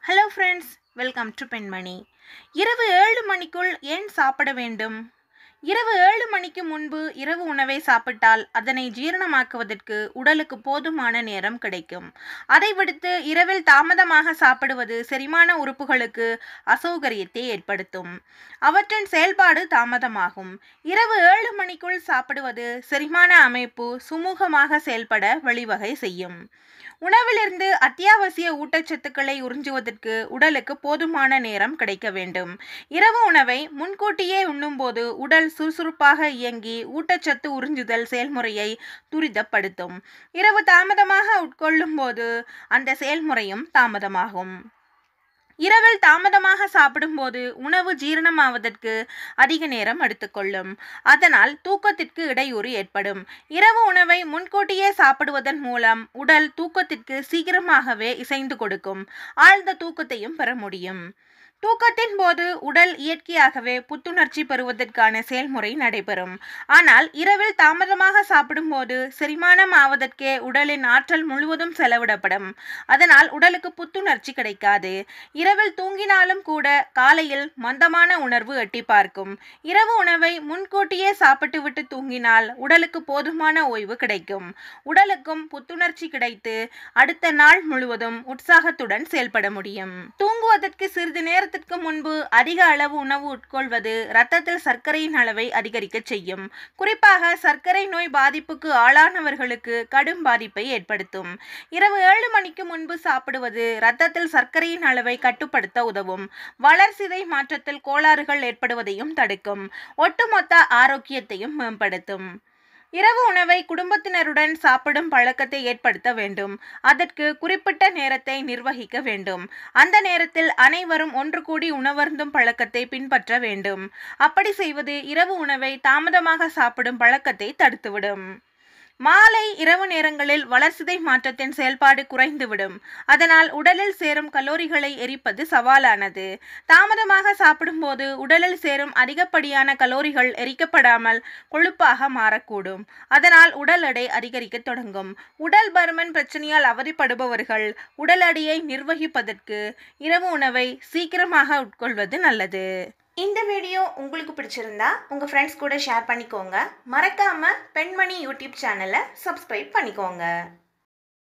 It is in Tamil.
ஹலோ ஃப்ரெண்ட்ஸ் வெல்கம் டு பெண்மணி இரவு ஏழு மணிக்குள் ஏன் சாப்பிட வேண்டும் இரவு ஏழு மணிக்கு முன்பு இரவு உணவை சாப்பிட்டால் அதனை ஜீரணமாக்குவதற்கு உடலுக்கு போதுமான நேரம் கிடைக்கும் அதை விடுத்து இரவில் தாமதமாக சாப்பிடுவது செரிமான உறுப்புகளுக்கு அசௌகரியத்தை ஏற்படுத்தும் அவற்றின் செயல்பாடு தாமதமாகும் இரவு ஏழு மணிக்குள் சாப்பிடுவது செரிமான அமைப்பு சுமூகமாக செயல்பட வழிவகை செய்யும் உணவிலிருந்து அத்தியாவசிய ஊட்டச்சத்துக்களை உறிஞ்சுவதற்கு உடலுக்கு போதுமான நேரம் கிடைக்க வேண்டும் இரவு உணவை முன்கூட்டியே உண்ணும்போது உடல் சுறுசுறுப்பாக இயங்கி ஊட்டச்சத்து உறிஞ்சுதல் செயல்முறையை துரிதப்படுத்தும் இரவு தாமதமாக உட்கொள்ளும் போது அந்த செயல்முறையும் தாமதமாகும் இரவில் தாமதமாக சாப்பிடும்போது உணவு ஜீரணமாவதற்கு அதிக நேரம் எடுத்துக்கொள்ளும் அதனால் தூக்கத்திற்கு இடையூறு ஏற்படும் இரவு உணவை முன்கூட்டியே சாப்பிடுவதன் மூலம் உடல் தூக்கத்திற்கு சீக்கிரமாகவே இசைந்து கொடுக்கும் ஆழ்ந்த தூக்கத்தையும் பெற முடியும் தூக்கத்தின் போது உடல் இயற்கையாகவே புத்துணர்ச்சி பெறுவதற்கான செயல்முறை நடைபெறும் ஆனால் இரவில் தாமதமாக சாப்பிடும்போது செரிமானம் ஆவதற்கே உடலின் ஆற்றல் முழுவதும் செலவிடப்படும் அதனால் உடலுக்கு புத்துணர்ச்சி கிடைக்காது இரவில் தூங்கினாலும் கூட காலையில் மந்தமான உணர்வு எட்டி பார்க்கும் இரவு உணவை முன்கூட்டியே சாப்பிட்டுவிட்டு தூங்கினால் உடலுக்கு போதுமான ஓய்வு கிடைக்கும் உடலுக்கும் புத்துணர்ச்சி கிடைத்து அடுத்த நாள் முழுவதும் உற்சாகத்துடன் செயல்பட முடியும் தூங்குவதற்கு சிறிது நேரத்திற்கு முன்பு அதிக அளவு உணவு உட்கொள்வது இரத்தத்தில் சர்க்கரையின் அளவை அதிகரிக்க செய்யும் குறிப்பாக சர்க்கரை நோய் பாதிப்புக்கு ஆளானவர்களுக்கு கடும் பாதிப்பை ஏற்படுத்தும் இரவு ஏழு மணிக்கு முன்பு சாப்பிடுவது இரத்தத்தில் சர்க்கரையின் அளவை கட்டுப்படுத்த உதவும் வளர்சிதை மாற்றத்தில் கோளாறுகள் ஏற்படுவதையும் தடுக்கும் ஒட்டுமொத்த ஆரோக்கியத்தையும் மேம்படுத்தும் இரவு உணவை குடும்பத்தினருடன் சாப்பிடும் பழக்கத்தை ஏற்படுத்த வேண்டும் அதற்கு குறிப்பிட்ட நேரத்தை நிர்வகிக்க வேண்டும் அந்த நேரத்தில் அனைவரும் ஒன்று கூடி உணவருந்தும் பழக்கத்தை பின்பற்ற வேண்டும் அப்படி செய்வது இரவு உணவை தாமதமாக சாப்பிடும் பழக்கத்தை தடுத்துவிடும் மாலை இரவு நேரங்களில் வளர்சிதை மாற்றத்தின் செயல்பாடு குறைந்துவிடும் அதனால் உடலில் சேரும் கலோரிகளை எரிப்பது சவாலானது தாமதமாக சாப்பிடும்போது உடலில் சேரும் அதிகப்படியான கலோரிகள் எரிக்கப்படாமல் கொழுப்பாக மாறக்கூடும் அதனால் உடல் எடை அதிகரிக்க தொடங்கும் உடல் பருமன் பிரச்சனையால் அவதிப்படுபவர்கள் உடல் எடையை நிர்வகிப்பதற்கு இரவு உணவை சீக்கிரமாக உட்கொள்வது நல்லது இந்த வீடியோ உங்களுக்கு பிடிச்சிருந்தா உங்கள் ஃப்ரெண்ட்ஸ் கூட ஷேர் பண்ணிக்கோங்க மறக்காமல் பெண்மணி யூடியூப் சேனலை சப்ஸ்கிரைப் பண்ணிக்கோங்க